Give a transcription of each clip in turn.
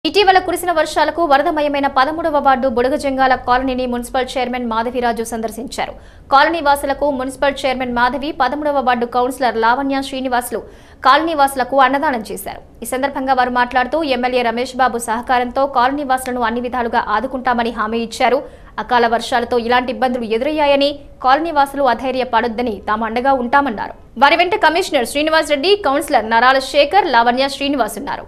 ఇటీవల కురిసిన వర్షాలకు వరదమయమైన పదమూడవ వార్డు బుడగజంగాల కాలనీని మున్సిపల్ చైర్మన్ మాధవిరాజు సందర్శించారు కాలనీ వాసులకు మున్సిపల్ చైర్మన్ మాధవి పదమూడవ ward councillor Lavanya Srinivasulu colony వాసులకు అన్నదానం చేశారు ఈ సందర్భంగా వారు మాట్లాడుతూ ఎమ్మెల్యే రమేష్ బాబు సహకారంతో కాలనీ వాసులను అన్ని విధాలుగా ఆదుకుంటామని హామీ ఇచ్చారు అకాల వర్షాలతో ఇలాంటి ఇబ్బందులు ఎదురయ్యాయని కాలనీ వాసులు అధైర్యపడొద్దని తాము అండగా ఉంటామన్నారు వారి వెంట కమిషనర్ శ్రీనివాస్ రెడ్డి కౌన్సిలర్ నరాల శేఖర్ లావణ్య శ్రీనివాస్ ఉన్నారు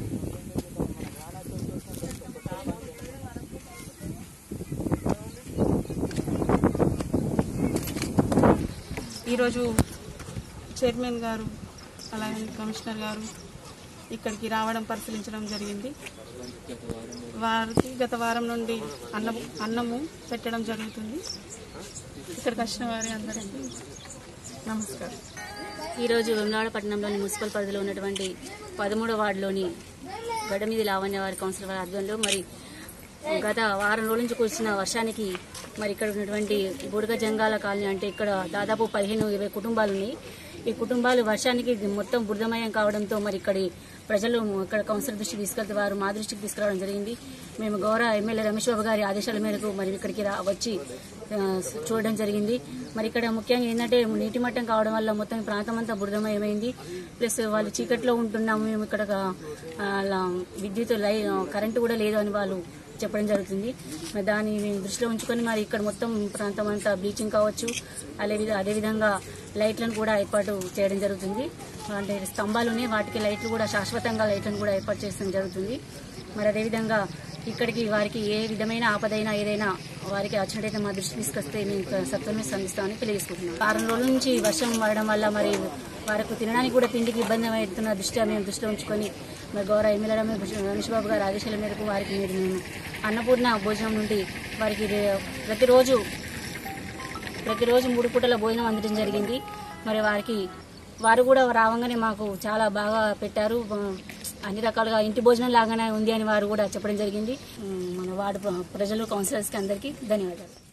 ఈరోజు చైర్మన్ గారు అలాగే కమిషనర్ గారు ఇక్కడికి రావడం పరిశీలించడం జరిగింది వారికి గత వారం నుండి అన్నం అన్నము పెట్టడం జరుగుతుంది ఇక్కడికి వచ్చిన వారి అందరికీ నమస్కారం ఈరోజు వెమ్లాడ పట్టణంలోని మున్సిపల్ పరిధిలో ఉన్నటువంటి పదమూడవ వార్డులోని గడమీది లావణ్య వారి కౌన్సిలర్ వారి ఆధ్వర్యంలో మరి గత వారం రోజుల నుంచి కురిసిన వర్షానికి మరి ఇక్కడ ఉన్నటువంటి బుడగ జంగాల కాలనీ అంటే ఇక్కడ దాదాపు పదిహేను ఇరవై కుటుంబాలు ఉన్నాయి ఈ కుటుంబాలు వర్షానికి మొత్తం బురదమయం కావడంతో మరి ఇక్కడి ప్రజలు ఇక్కడ కౌన్సిలర్ దృష్టికి తీసుకెళ్తే వారు మా దృష్టికి తీసుకురావడం జరిగింది మేము గౌరవ ఎమ్మెల్యే రమేష్ బాబు గారి ఆదేశాల మేరకు మరి ఇక్కడికి రా వచ్చి ఆ, చూడడం జరిగింది మరి ఇక్కడ ముఖ్యంగా ఏంటంటే నీటి మట్టం కావడం వల్ల మొత్తం ఈ ప్రాంతం అంతా బురదమయమైంది ప్లస్ వాళ్ళు చీకట్లో ఉంటున్నాము మేము ఇక్కడ ఆ, అలా విద్యుత్ లై కరెంటు కూడా లేదు అని వాళ్ళు చెప్పడం జరుగుతుంది మరి దాన్ని మేము దృష్టిలో ఉంచుకొని మరి ఇక్కడ మొత్తం ప్రాంతం అంతా బ్లీచింగ్ కావచ్చు అదే విధ- అదేవిధంగా లైట్లను కూడా ఏర్పాటు చేయడం జరుగుతుంది అంటే స్తంభాలు ఉన్నాయి వాటికి లైట్లు కూడా శాశ్వతంగా లైట్లను కూడా ఏర్పాటు చేయడం జరుగుతుంది మరి అదేవిధంగా ఇక్కడికి వారికి ఏ విధమైన ఆపదైనా ఏదైనా వారికి వచ్చినట్టయితే మా దృష్టి తీసుకొస్తే మేము సత్వమే స్పందిస్తామని తెలియజేసుకుంటున్నాం వారం రోజుల నుంచి వర్షం పడడం వల్ల మరి వారికి తినడానికి కూడా తిండికి ఇబ్బంది అవుతున్న దృష్ట్యా మేము దృష్టిలో ఉంచుకొని మరి గౌరవ ఎమ్మెల్యే రమేష్ రమేష్ బాబు గారి ఆదేశాల మేరకు వారికి మీరు మేము అన్నపూర్ణ భోజనం నుండి వారికి రే- ప్రతిరోజు ప్రతిరోజు మూడు పూటల భోజనం అందడం జరిగింది మరి వారికి వారు కూడా రావంగానే మాకు చాలా బాగా పెట్టారు ఆ, అన్ని రకాలుగా ఇంటి భోజనం లాగానే ఉంది అని వారు కూడా చెప్పడం జరిగింది ఉమ్, మన వార్డు ప్ర- ప్రజలు కౌన్సిలర్స్కి అందరికీ ధన్యవాదాలు